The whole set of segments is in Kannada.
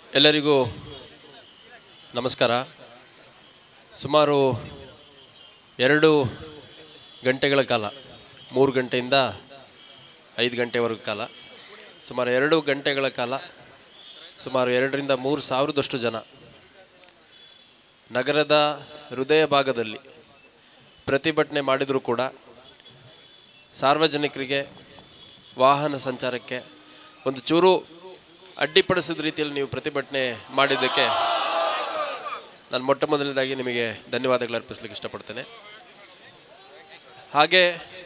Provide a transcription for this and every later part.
ಎಲ್ಲರಿಗೂ ನಮಸ್ಕಾರ ಸುಮಾರು ಎರಡು ಗಂಟೆಗಳ ಕಾಲ ಮೂರು ಗಂಟೆಯಿಂದ ಐದು ಗಂಟೆವರೆಗೂ ಕಾಲ ಸುಮಾರು ಎರಡು ಗಂಟೆಗಳ ಕಾಲ ಸುಮಾರು ಎರಡರಿಂದ ಮೂರು ಸಾವಿರದಷ್ಟು ಜನ ನಗರದ ಹೃದಯ ಭಾಗದಲ್ಲಿ ಪ್ರತಿಭಟನೆ ಮಾಡಿದರೂ ಕೂಡ ಸಾರ್ವಜನಿಕರಿಗೆ ವಾಹನ ಸಂಚಾರಕ್ಕೆ ಒಂದು ಚೂರು ಅಡ್ಡಿಪಡಿಸಿದ ರೀತಿಯಲ್ಲಿ ನೀವು ಪ್ರತಿಭಟನೆ ಮಾಡಿದ್ದಕ್ಕೆ ನಾನು ಮೊಟ್ಟ ಮೊದಲನೇದಾಗಿ ನಿಮಗೆ ಧನ್ಯವಾದಗಳು ಅರ್ಪಿಸ್ಲಿಕ್ಕೆ ಇಷ್ಟಪಡ್ತೇನೆ ಹಾಗೆ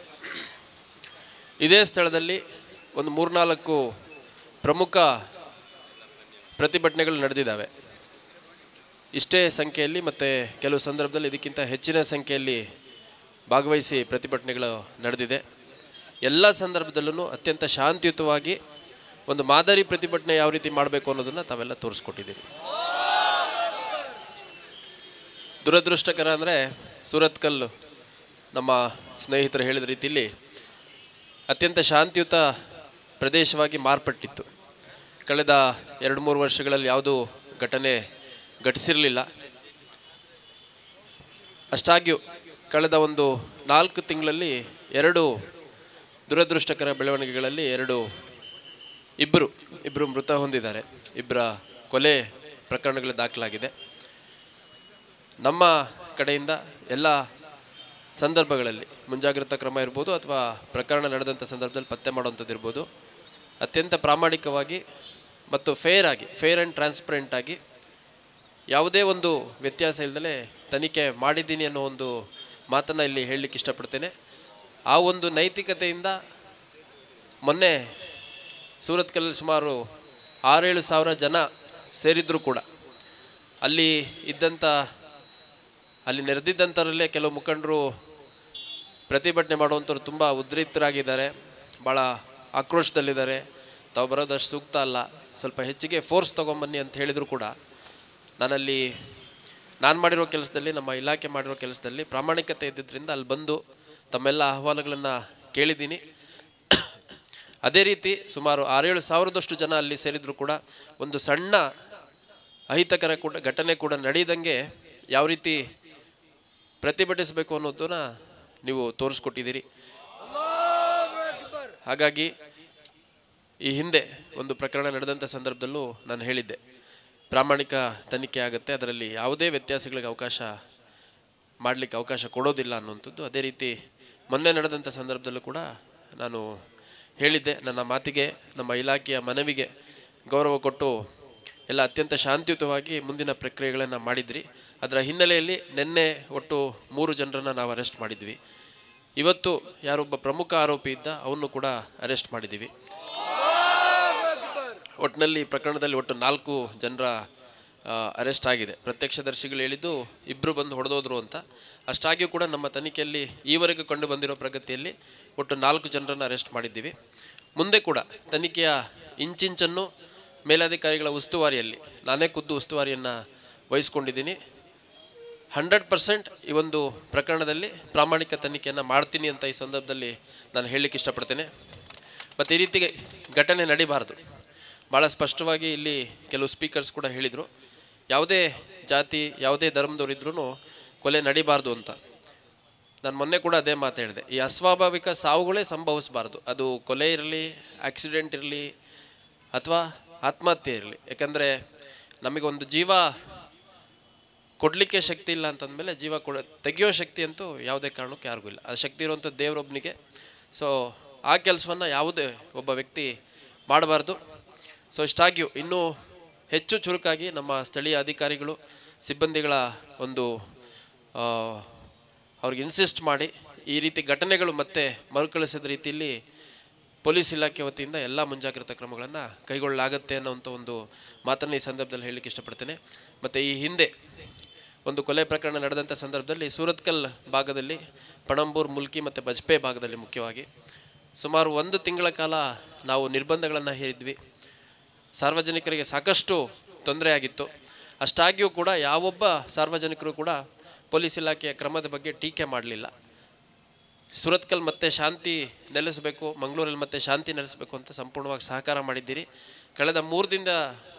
ಇದೇ ಸ್ಥಳದಲ್ಲಿ ಒಂದು ಮೂರ್ನಾಲ್ಕು ಪ್ರಮುಖ ಪ್ರತಿಭಟನೆಗಳು ನಡೆದಿದ್ದಾವೆ ಇಷ್ಟೇ ಸಂಖ್ಯೆಯಲ್ಲಿ ಮತ್ತು ಕೆಲವು ಸಂದರ್ಭದಲ್ಲಿ ಇದಕ್ಕಿಂತ ಹೆಚ್ಚಿನ ಸಂಖ್ಯೆಯಲ್ಲಿ ಭಾಗವಹಿಸಿ ಪ್ರತಿಭಟನೆಗಳು ನಡೆದಿದೆ ಎಲ್ಲ ಸಂದರ್ಭದಲ್ಲೂ ಅತ್ಯಂತ ಶಾಂತಿಯುತವಾಗಿ ಒಂದು ಮಾದರಿ ಪ್ರತಿಭಟನೆ ಯಾವ ರೀತಿ ಮಾಡಬೇಕು ಅನ್ನೋದನ್ನು ತಾವೆಲ್ಲ ತೋರಿಸ್ಕೊಟ್ಟಿದ್ದೀರಿ ದುರದೃಷ್ಟಕರ ಅಂದರೆ ಸೂರತ್ಕಲ್ ನಮ್ಮ ಸ್ನೇಹಿತರು ಹೇಳಿದ ರೀತಿಯಲ್ಲಿ ಅತ್ಯಂತ ಶಾಂತಿಯುತ ಪ್ರದೇಶವಾಗಿ ಮಾರ್ಪಟ್ಟಿತ್ತು ಕಳೆದ ಎರಡು ಮೂರು ವರ್ಷಗಳಲ್ಲಿ ಯಾವುದೂ ಘಟನೆ ಘಟಿಸಿರಲಿಲ್ಲ ಅಷ್ಟಾಗ್ಯೂ ಕಳೆದ ಒಂದು ನಾಲ್ಕು ತಿಂಗಳಲ್ಲಿ ಎರಡು ದುರದೃಷ್ಟಕರ ಬೆಳವಣಿಗೆಗಳಲ್ಲಿ ಎರಡು ಇಬ್ಬರು ಇಬ್ಬರು ಮೃತ ಹೊಂದಿದ್ದಾರೆ ಇಬ್ಬರ ಕೊಲೆ ಪ್ರಕರಣಗಳು ದಾಖಲಾಗಿದೆ ನಮ್ಮ ಕಡೆಯಿಂದ ಎಲ್ಲ ಸಂದರ್ಭಗಳಲ್ಲಿ ಮುಂಜಾಗ್ರತಾ ಕ್ರಮ ಇರ್ಬೋದು ಅಥವಾ ಪ್ರಕರಣ ನಡೆದಂಥ ಸಂದರ್ಭದಲ್ಲಿ ಪತ್ತೆ ಮಾಡುವಂಥದ್ದು ಇರ್ಬೋದು ಅತ್ಯಂತ ಪ್ರಾಮಾಣಿಕವಾಗಿ ಮತ್ತು ಫೇರ್ ಆಗಿ ಫೇರ್ ಆ್ಯಂಡ್ ಟ್ರಾನ್ಸ್ಪರೆಂಟ್ ಆಗಿ ಯಾವುದೇ ಒಂದು ವ್ಯತ್ಯಾಸ ಇಲ್ಲದೆ ತನಿಖೆ ಮಾಡಿದ್ದೀನಿ ಅನ್ನೋ ಒಂದು ಮಾತನ್ನು ಇಲ್ಲಿ ಹೇಳಲಿಕ್ಕೆ ಇಷ್ಟಪಡ್ತೇನೆ ಆ ಒಂದು ನೈತಿಕತೆಯಿಂದ ಮೊನ್ನೆ ಸೂರತ್ಕಲ್ಲಲ್ಲಿ ಸುಮಾರು ಆರೇಳು ಸಾವಿರ ಜನ ಸೇರಿದ್ರು ಕೂಡ ಅಲ್ಲಿ ಇದ್ದಂಥ ಅಲ್ಲಿ ನೆರೆದಿದ್ದಂಥರಲ್ಲೇ ಕೆಲವು ಮುಖಂಡರು ಪ್ರತಿಭಟನೆ ಮಾಡುವಂಥವ್ರು ತುಂಬ ಉದ್ರಿಕ್ತರಾಗಿದ್ದಾರೆ ಭಾಳ ಆಕ್ರೋಶದಲ್ಲಿದ್ದಾರೆ ತಾವು ಬರೋದಷ್ಟು ಸೂಕ್ತ ಅಲ್ಲ ಸ್ವಲ್ಪ ಹೆಚ್ಚಿಗೆ ಫೋರ್ಸ್ ತೊಗೊಂಬನ್ನಿ ಅಂತ ಹೇಳಿದ್ರು ಕೂಡ ನಾನಲ್ಲಿ ನಾನು ಮಾಡಿರೋ ಕೆಲಸದಲ್ಲಿ ನಮ್ಮ ಇಲಾಖೆ ಮಾಡಿರೋ ಕೆಲಸದಲ್ಲಿ ಪ್ರಾಮಾಣಿಕತೆ ಇದ್ದಿದ್ದರಿಂದ ಅಲ್ಲಿ ಬಂದು ತಮ್ಮೆಲ್ಲ ಅಹವಾಲುಗಳನ್ನು ಕೇಳಿದ್ದೀನಿ ಅದೇ ರೀತಿ ಸುಮಾರು ಆರೇಳು ಸಾವಿರದಷ್ಟು ಜನ ಅಲ್ಲಿ ಸೇರಿದ್ರು ಕೂಡ ಒಂದು ಸಣ್ಣ ಅಹಿತಕರ ಕೂಡ ಘಟನೆ ಕೂಡ ನಡೆಯದಂಗೆ ಯಾವ ರೀತಿ ಪ್ರತಿಭಟಿಸಬೇಕು ಅನ್ನೋದನ್ನ ನೀವು ತೋರಿಸ್ಕೊಟ್ಟಿದ್ದೀರಿ ಹಾಗಾಗಿ ಈ ಹಿಂದೆ ಒಂದು ಪ್ರಕರಣ ನಡೆದಂಥ ಸಂದರ್ಭದಲ್ಲೂ ನಾನು ಹೇಳಿದ್ದೆ ಪ್ರಾಮಾಣಿಕ ತನಿಖೆ ಆಗುತ್ತೆ ಅದರಲ್ಲಿ ಯಾವುದೇ ವ್ಯತ್ಯಾಸಗಳಿಗೆ ಅವಕಾಶ ಮಾಡಲಿಕ್ಕೆ ಅವಕಾಶ ಕೊಡೋದಿಲ್ಲ ಅನ್ನುವಂಥದ್ದು ಅದೇ ರೀತಿ ಮೊನ್ನೆ ನಡೆದಂಥ ಸಂದರ್ಭದಲ್ಲೂ ಕೂಡ ನಾನು ಹೇಳಿದ್ದೆ ನನ್ನ ಮಾತಿಗೆ ನಮ್ಮ ಇಲಾಖೆಯ ಮನವಿಗೆ ಗೌರವ ಕೊಟ್ಟು ಎಲ್ಲ ಅತ್ಯಂತ ಶಾಂತಿಯುತವಾಗಿ ಮುಂದಿನ ಪ್ರಕ್ರಿಯೆಗಳನ್ನು ಮಾಡಿದ್ರಿ ಅದರ ಹಿನ್ನೆಲೆಯಲ್ಲಿ ನಿನ್ನೆ ಒಟ್ಟು ಮೂರು ಜನರನ್ನು ನಾವು ಅರೆಸ್ಟ್ ಮಾಡಿದ್ವಿ ಇವತ್ತು ಯಾರೊಬ್ಬ ಪ್ರಮುಖ ಆರೋಪಿ ಇದ್ದ ಅವನು ಕೂಡ ಅರೆಸ್ಟ್ ಮಾಡಿದ್ದೀವಿ ಒಟ್ಟಿನಲ್ಲಿ ಪ್ರಕರಣದಲ್ಲಿ ಒಟ್ಟು ನಾಲ್ಕು ಜನರ ಅರೆಸ್ಟ್ ಆಗಿದೆ ಪ್ರತ್ಯಕ್ಷದರ್ಶಿಗಳು ಹೇಳಿದ್ದು ಇಬ್ಬರು ಬಂದು ಹೊಡೆದೋದ್ರು ಅಂತ ಅಷ್ಟಾಗಿಯೂ ಕೂಡ ನಮ್ಮ ತನಿಖೆಯಲ್ಲಿ ಈವರೆಗೂ ಕಂಡು ಬಂದಿರೋ ಪ್ರಗತಿಯಲ್ಲಿ ಒಟ್ಟು ನಾಲ್ಕು ಜನರನ್ನು ಅರೆಸ್ಟ್ ಮಾಡಿದ್ದೀವಿ ಮುಂದೆ ಕೂಡ ತನಿಖೆಯ ಇಂಚಿಂಚನ್ನು ಮೇಲಾಧಿಕಾರಿಗಳ ಉಸ್ತುವಾರಿಯಲ್ಲಿ ನಾನೇ ಖುದ್ದು ಉಸ್ತುವಾರಿಯನ್ನು ವಹಿಸ್ಕೊಂಡಿದ್ದೀನಿ ಹಂಡ್ರೆಡ್ ಪರ್ಸೆಂಟ್ ಈ ಒಂದು ಪ್ರಕರಣದಲ್ಲಿ ಪ್ರಾಮಾಣಿಕ ತನಿಖೆಯನ್ನು ಮಾಡ್ತೀನಿ ಅಂತ ಈ ಸಂದರ್ಭದಲ್ಲಿ ನಾನು ಹೇಳಲಿಕ್ಕೆ ಇಷ್ಟಪಡ್ತೇನೆ ಮತ್ತು ಈ ರೀತಿ ಘಟನೆ ನಡಿಬಾರ್ದು ಭಾಳ ಸ್ಪಷ್ಟವಾಗಿ ಇಲ್ಲಿ ಕೆಲವು ಸ್ಪೀಕರ್ಸ್ ಕೂಡ ಹೇಳಿದರು ಯಾವುದೇ ಜಾತಿ ಯಾವುದೇ ಧರ್ಮದವರಿದ್ರೂ ಕೊಲೆ ನಡಿಬಾರ್ದು ಅಂತ ನಾನು ಮೊನ್ನೆ ಕೂಡ ಅದೇ ಮಾತು ಹೇಳಿದೆ ಈ ಅಸ್ವಾಭಾವಿಕ ಸಾವುಗಳೇ ಸಂಭವಿಸಬಾರ್ದು ಅದು ಕೊಲೆ ಇರಲಿ ಆಕ್ಸಿಡೆಂಟ್ ಇರಲಿ ಅಥವಾ ಆತ್ಮಹತ್ಯೆ ಇರಲಿ ಯಾಕಂದರೆ ನಮಗೆ ಒಂದು ಜೀವ ಕೊಡಲಿಕ್ಕೆ ಶಕ್ತಿ ಇಲ್ಲ ಅಂತಂದಮೇಲೆ ಜೀವ ಕೊಡ ತೆಗೆಯೋ ಶಕ್ತಿ ಅಂತೂ ಯಾವುದೇ ಕಾರಣಕ್ಕೂ ಯಾರಿಗೂ ಇಲ್ಲ ಆ ಶಕ್ತಿ ಇರುವಂಥ ದೇವರೊಬ್ಬನಿಗೆ ಸೊ ಆ ಕೆಲಸವನ್ನು ಯಾವುದೇ ಒಬ್ಬ ವ್ಯಕ್ತಿ ಮಾಡಬಾರ್ದು ಸೊ ಇಷ್ಟಾಗಿಯೂ ಇನ್ನೂ ಹೆಚ್ಚು ಚುರುಕಾಗಿ ನಮ್ಮ ಸ್ಥಳೀಯ ಅಧಿಕಾರಿಗಳು ಸಿಬ್ಬಂದಿಗಳ ಒಂದು ಆ, ಅವ್ರಿಗೆ ಇನ್ಸಿಸ್ಟ್ ಮಾಡಿ ಈ ರೀತಿ ಘಟನೆಗಳು ಮತ್ತೆ ಮರುಕಳಿಸಿದ ರೀತಿಯಲ್ಲಿ ಪೊಲೀಸ್ ಇಲಾಖೆ ವತಿಯಿಂದ ಎಲ್ಲ ಮುಂಜಾಗ್ರತಾ ಕ್ರಮಗಳನ್ನು ಕೈಗೊಳ್ಳಲಾಗುತ್ತೆ ಅನ್ನೋಂಥ ಒಂದು ಮಾತನ್ನು ಈ ಸಂದರ್ಭದಲ್ಲಿ ಹೇಳಲಿಕ್ಕೆ ಇಷ್ಟಪಡ್ತೇನೆ ಮತ್ತು ಈ ಹಿಂದೆ ಒಂದು ಕೊಲೆ ಪ್ರಕರಣ ನಡೆದಂಥ ಸಂದರ್ಭದಲ್ಲಿ ಸೂರತ್ಕಲ್ ಭಾಗದಲ್ಲಿ ಪಣಂಬೂರ್ ಮುಲ್ಕಿ ಮತ್ತು ಬಜ್ಪೆ ಭಾಗದಲ್ಲಿ ಮುಖ್ಯವಾಗಿ ಸುಮಾರು ಒಂದು ತಿಂಗಳ ಕಾಲ ನಾವು ನಿರ್ಬಂಧಗಳನ್ನು ಹೇರಿದ್ವಿ ಸಾರ್ವಜನಿಕರಿಗೆ ಸಾಕಷ್ಟು ತೊಂದರೆ ಆಗಿತ್ತು ಅಷ್ಟಾಗಿಯೂ ಕೂಡ ಯಾವೊಬ್ಬ ಸಾರ್ವಜನಿಕರು ಕೂಡ ಪೊಲೀಸ್ ಇಲಾಖೆಯ ಕ್ರಮದ ಬಗ್ಗೆ ಟೀಕೆ ಮಾಡಲಿಲ್ಲ ಸುರತ್ಕಲ್ ಮತ್ತೆ ಶಾಂತಿ ನೆಲೆಸಬೇಕು ಮಂಗಳೂರಲ್ಲಿ ಮತ್ತೆ ಶಾಂತಿ ನೆಲೆಸಬೇಕು ಅಂತ ಸಂಪೂರ್ಣವಾಗಿ ಸಹಕಾರ ಮಾಡಿದ್ದೀರಿ ಕಳೆದ ಮೂರು ದಿನದ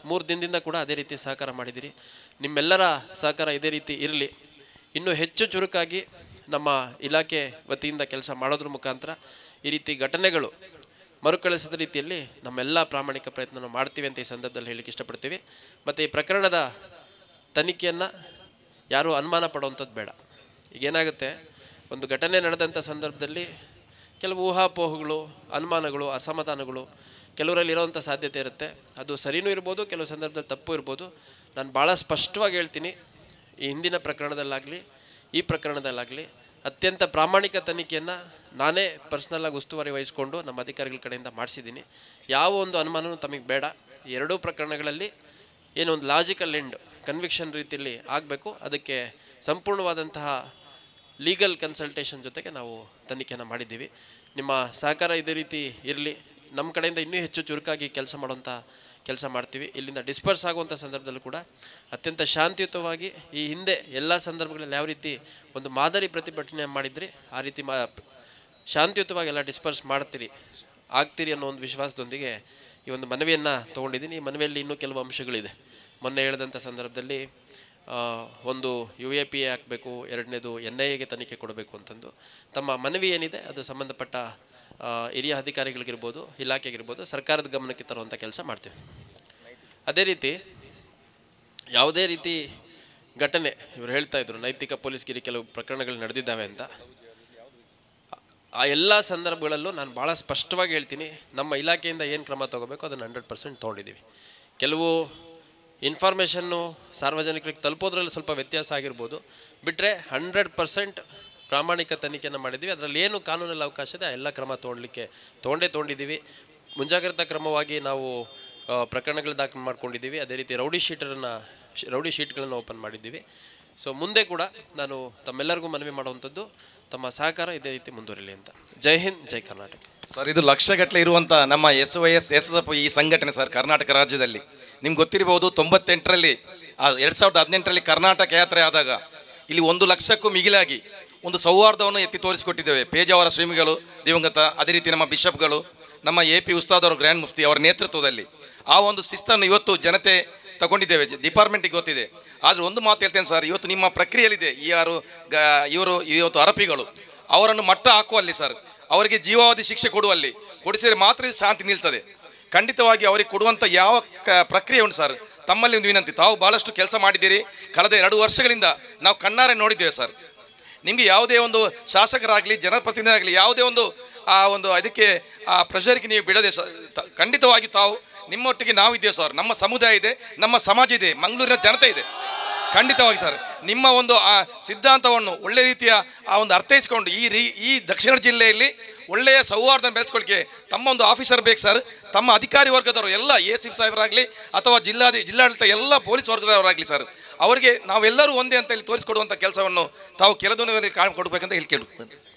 ಮೂರು ದಿನದಿಂದ ಕೂಡ ಅದೇ ರೀತಿ ಸಹಕಾರ ಮಾಡಿದ್ದೀರಿ ನಿಮ್ಮೆಲ್ಲರ ಸಹಕಾರ ಇದೇ ರೀತಿ ಇರಲಿ ಇನ್ನೂ ಹೆಚ್ಚು ಚುರುಕಾಗಿ ನಮ್ಮ ಇಲಾಖೆ ವತಿಯಿಂದ ಕೆಲಸ ಮಾಡೋದ್ರ ಮುಖಾಂತರ ಈ ರೀತಿ ಘಟನೆಗಳು ಮರುಕಳಿಸಿದ ರೀತಿಯಲ್ಲಿ ನಮ್ಮೆಲ್ಲ ಪ್ರಾಮಾಣಿಕ ಪ್ರಯತ್ನ ಮಾಡ್ತೀವಿ ಅಂತ ಈ ಸಂದರ್ಭದಲ್ಲಿ ಹೇಳಲಿಕ್ಕೆ ಇಷ್ಟಪಡ್ತೀವಿ ಮತ್ತು ಈ ಪ್ರಕರಣದ ತನಿಖೆಯನ್ನು ಯಾರೂ ಅನುಮಾನ ಪಡುವಂಥದ್ದು ಬೇಡ ಈಗೇನಾಗುತ್ತೆ ಒಂದು ಘಟನೆ ನಡೆದಂಥ ಸಂದರ್ಭದಲ್ಲಿ ಕೆಲವು ಊಹಾಪೋಹಗಳು ಅನುಮಾನಗಳು ಅಸಮಾಧಾನಗಳು ಕೆಲವರಲ್ಲಿ ಇರೋವಂಥ ಸಾಧ್ಯತೆ ಇರುತ್ತೆ ಅದು ಸರಿನೂ ಇರ್ಬೋದು ಕೆಲವು ಸಂದರ್ಭದಲ್ಲಿ ತಪ್ಪು ಇರ್ಬೋದು ನಾನು ಭಾಳ ಸ್ಪಷ್ಟವಾಗಿ ಹೇಳ್ತೀನಿ ಈ ಹಿಂದಿನ ಪ್ರಕರಣದಲ್ಲಾಗಲಿ ಈ ಪ್ರಕರಣದಲ್ಲಾಗಲಿ ಅತ್ಯಂತ ಪ್ರಾಮಾಣಿಕ ತನಿಖೆಯನ್ನು ನಾನೇ ಪರ್ಸ್ನಲ್ಲಾಗಿ ಉಸ್ತುವಾರಿ ವಹಿಸ್ಕೊಂಡು ನಮ್ಮ ಅಧಿಕಾರಿಗಳ ಕಡೆಯಿಂದ ಮಾಡಿಸಿದ್ದೀನಿ ಯಾವ ಒಂದು ಅನುಮಾನವೂ ತಮಗೆ ಬೇಡ ಈ ಎರಡೂ ಪ್ರಕರಣಗಳಲ್ಲಿ ಏನು ಒಂದು ಲಾಜಿಕಲ್ ಎಂಡ್ ಕನ್ವಿಕ್ಷನ್ ರೀತಿಯಲ್ಲಿ ಆಗಬೇಕು ಅದಕ್ಕೆ ಸಂಪೂರ್ಣವಾದಂತಹ ಲೀಗಲ್ ಕನ್ಸಲ್ಟೇಷನ್ ಜೊತೆಗೆ ನಾವು ತನಿಖೆಯನ್ನು ಮಾಡಿದ್ದೀವಿ ನಿಮ್ಮ ಸಹಕಾರ ಇದೇ ರೀತಿ ಇರಲಿ ನಮ್ಮ ಕಡೆಯಿಂದ ಇನ್ನೂ ಹೆಚ್ಚು ಚುರುಕಾಗಿ ಕೆಲಸ ಮಾಡುವಂಥ ಕೆಲಸ ಮಾಡ್ತೀವಿ ಇಲ್ಲಿಂದ ಡಿಸ್ಪರ್ಸ್ ಆಗುವಂಥ ಸಂದರ್ಭದಲ್ಲೂ ಕೂಡ ಅತ್ಯಂತ ಶಾಂತಿಯುತವಾಗಿ ಈ ಹಿಂದೆ ಎಲ್ಲ ಸಂದರ್ಭಗಳಲ್ಲಿ ಯಾವ ರೀತಿ ಒಂದು ಮಾದರಿ ಪ್ರತಿಭಟನೆ ಮಾಡಿದ್ರಿ ಆ ರೀತಿ ಮಾ ಶಾಂತಿಯುತವಾಗಿ ಎಲ್ಲ ಡಿಸ್ಪರ್ಸ್ ಮಾಡ್ತೀರಿ ಆಗ್ತೀರಿ ಅನ್ನೋ ಒಂದು ವಿಶ್ವಾಸದೊಂದಿಗೆ ಈ ಒಂದು ಮನವಿಯನ್ನು ತೊಗೊಂಡಿದ್ದೀನಿ ಈ ಮನವಿಯಲ್ಲಿ ಇನ್ನೂ ಕೆಲವು ಅಂಶಗಳಿದೆ ಮೊನ್ನೆ ಹೇಳಿದಂಥ ಸಂದರ್ಭದಲ್ಲಿ ಆ, ಒಂದು ಯು ಎ ಪಿ ಎ ಹಾಕಬೇಕು ಎರಡನೇದು ಎನ್ ಐ ಎಗೆ ತನಿಖೆ ಕೊಡಬೇಕು ಅಂತಂದು ತಮ್ಮ ಮನವಿ ಏನಿದೆ ಅದು ಸಂಬಂಧಪಟ್ಟ ಆ, ಹಿರಿಯ ಅಧಿಕಾರಿಗಳಿಗಿರ್ಬೋದು ಇಲಾಖೆಗಿರ್ಬೋದು ಸರ್ಕಾರದ ಗಮನಕ್ಕೆ ತರುವಂಥ ಕೆಲಸ ಮಾಡ್ತೀವಿ ಅದೇ ರೀತಿ ಯಾವುದೇ ರೀತಿ ಘಟನೆ ಇವರು ಹೇಳ್ತಾ ಇದ್ರು ನೈತಿಕ ಪೊಲೀಸ್ಗಿರಿ ಕೆಲವು ಪ್ರಕರಣಗಳು ನಡೆದಿದ್ದಾವೆ ಅಂತ ಆ ಎಲ್ಲ ಸಂದರ್ಭಗಳಲ್ಲೂ ನಾನು ಭಾಳ ಸ್ಪಷ್ಟವಾಗಿ ಹೇಳ್ತೀನಿ ನಮ್ಮ ಇಲಾಖೆಯಿಂದ ಏನು ಕ್ರಮ ತಗೋಬೇಕು ಅದನ್ನು ಹಂಡ್ರೆಡ್ ಪರ್ಸೆಂಟ್ ತೊಗೊಂಡಿದ್ದೀವಿ ಕೆಲವು ಇನ್ಫಾರ್ಮೇಷನ್ನು ಸಾರ್ವಜನಿಕರಿಗೆ ತಲುಪೋದ್ರಲ್ಲಿ ಸ್ವಲ್ಪ ವ್ಯತ್ಯಾಸ ಆಗಿರ್ಬೋದು ಬಿಟ್ಟರೆ ಹಂಡ್ರೆಡ್ ಪರ್ಸೆಂಟ್ ಪ್ರಾಮಾಣಿಕ ತನಿಖೆಯನ್ನು ಮಾಡಿದ್ದೀವಿ ಅದರಲ್ಲಿ ಏನು ಕಾನೂನಲ್ಲಿ ಅವಕಾಶ ಇದೆ ಆ ಎಲ್ಲ ಕ್ರಮ ತೊಗೊಳ್ಲಿಕ್ಕೆ ತೊಗೊಂಡೇ ತೊಗೊಂಡಿದ್ದೀವಿ ಮುಂಜಾಗ್ರತಾ ಕ್ರಮವಾಗಿ ನಾವು ಆ, ಪ್ರಕರಣಗಳು ದಾಖಲು ಮಾಡ್ಕೊಂಡಿದ್ದೀವಿ ಅದೇ ರೀತಿ ರೌಡಿ ಶೀಟರನ್ನು ರೌಡಿ ಶೀಟ್ಗಳನ್ನು ಓಪನ್ ಮಾಡಿದ್ದೀವಿ ಸೊ ಮುಂದೆ ಕೂಡ ನಾನು ತಮ್ಮೆಲ್ಲರಿಗೂ ಮನವಿ ಮಾಡುವಂಥದ್ದು ತಮ್ಮ ಸಹಕಾರ ಇದೇ ರೀತಿ ಮುಂದುವರಿಲಿ ಅಂತ ಜೈ ಹಿಂದ್ ಜೈ ಕರ್ನಾಟಕ ಸರ್ ಇದು ಲಕ್ಷಗಟ್ಟಲೆ ಇರುವಂಥ ನಮ್ಮ S Y S S F ಈ ಸಂಘಟನೆ ಸರ್ ಕರ್ನಾಟಕ ರಾಜ್ಯದಲ್ಲಿ ನಿಮ್ಗೆ ಗೊತ್ತಿರಬಹುದು ತೊಂಬತ್ತೆಂಟರಲ್ಲಿ ಎರಡು ಸಾವಿರದ ಹದಿನೆಂಟರಲ್ಲಿ ಕರ್ನಾಟಕ ಯಾತ್ರೆ ಆದಾಗ ಇಲ್ಲಿ ಒಂದು ಲಕ್ಷಕ್ಕೂ ಮಿಗಿಲಾಗಿ ಒಂದು ಸೌಹಾರ್ದವನ್ನು ಎತ್ತಿ ತೋರಿಸಿಕೊಟ್ಟಿದ್ದೇವೆ ಪೇಜಾವರ ಶ್ರೀಮಿಗಳು ದಿವಂಗತ ಅದೇ ರೀತಿ ನಮ್ಮ ಬಿಷಪ್ಗಳು ನಮ್ಮ ಎ ಪಿ ಉಸ್ತಾದ್ ಅವರು ಗ್ರ್ಯಾಂಡ್ ಮುಫ್ತಿ ಅವರ ನೇತೃತ್ವದಲ್ಲಿ ಆ ಒಂದು ಶಿಸ್ತನ್ನು ಇವತ್ತು ಜನತೆ ತಗೊಂಡಿದ್ದೇವೆ ಡಿಪಾರ್ಟ್ಮೆಂಟಿಗೆ ಗೊತ್ತಿದೆ ಆದರೆ ಒಂದು ಮಾತು ಹೇಳ್ತೇನೆ ಸರ್ ಇವತ್ತು ನಿಮ್ಮ ಪ್ರಕ್ರಿಯೆಯಲ್ಲಿದೆ ಈ ಯಾರು ಗ ಇವರು ಇವತ್ತು ಆರೋಪಿಗಳು ಅವರನ್ನು ಮಟ್ಟ ಹಾಕುವಲ್ಲಿ ಸರ್ ಅವರಿಗೆ ಜೀವಾವಧಿ ಶಿಕ್ಷೆ ಕೊಡುವಲ್ಲಿ ಕೊಡಿಸಿದರೆ ಮಾತ್ರ ಇದು ಶಾಂತಿ ನಿಲ್ತದೆ ಖಂಡಿತವಾಗಿ ಅವರಿಗೆ ಕೊಡುವಂಥ ಯಾವ ಕ ಪ್ರಕ್ರಿಯೆ ಉಂಟು ಸರ್ ತಮ್ಮಲ್ಲಿ ಒಂದು ವಿನಂತಿ ತಾವು ಭಾಳಷ್ಟು ಕೆಲಸ ಮಾಡಿದ್ದೀರಿ ಕಳೆದ ಎರಡು ವರ್ಷಗಳಿಂದ ನಾವು ಕಣ್ಣಾರೆ ನೋಡಿದ್ದೇವೆ ಸರ್ ನಿಮಗೆ ಯಾವುದೇ ಒಂದು ಶಾಸಕರಾಗಲಿ ಜನಪ್ರತಿನಿಧಿಯಾಗಲಿ ಯಾವುದೇ ಒಂದು ಆ ಒಂದು ಅದಕ್ಕೆ ಆ ಪ್ರೆಷರ್ಗೆ ನೀವು ಬಿಡದೆ ಸ- ತ- ಖಂಡಿತವಾಗಿ ತಾವು ನಿಮ್ಮೊಟ್ಟಿಗೆ ನಾವಿದ್ದೇವೆ ಸರ್ ನಮ್ಮ ಸಮುದಾಯ ಇದೆ ನಮ್ಮ ಸಮಾಜ ಇದೆ ಮಂಗಳೂರಿನ ಜನತೆ ಇದೆ ಖಂಡಿತವಾಗಿ ಸರ್ ನಿಮ್ಮ ಒಂದು ಆ ಸಿದ್ಧಾಂತವನ್ನು ಒಳ್ಳೆ ರೀತಿಯ ಆ ಒಂದು ಅರ್ಥೈಸಿಕೊಂಡು ಈ ರೀ ಈ ದಕ್ಷಿಣ ಜಿಲ್ಲೆಯಲ್ಲಿ ಒಳ್ಳೆಯ ಸೌಹಾರ್ದ ಬೆಳೆಸ್ಕೊಳ್ಳಿಕ್ಕೆ ತಮ್ಮ ಒಂದು ಆಫೀಸರ್ ಬೇಕು ಸರ್ ತಮ್ಮ ಅಧಿಕಾರಿ ವರ್ಗದವರು ಎಲ್ಲ ಎ ಸಿ ಸಾಹೇಬರಾಗಲಿ ಅಥವಾ ಜಿಲ್ಲಾಧಿ ಜಿಲ್ಲಾಡಳಿತ ಎಲ್ಲ ಪೊಲೀಸ್ ವರ್ಗದವರಾಗಲಿ ಸರ್ ಅವರಿಗೆ ನಾವೆಲ್ಲರೂ ಒಂದೇ ಅಂತ ಇಲ್ಲಿ ತೋರಿಸಿಕೊಡುವಂಥ ಕೆಲಸವನ್ನು ತಾವು ಕೆಲದೊಂದು ಕೊಡಬೇಕಂತ ಹೇಳಿ ಕೇಳುತ್ತೇನೆ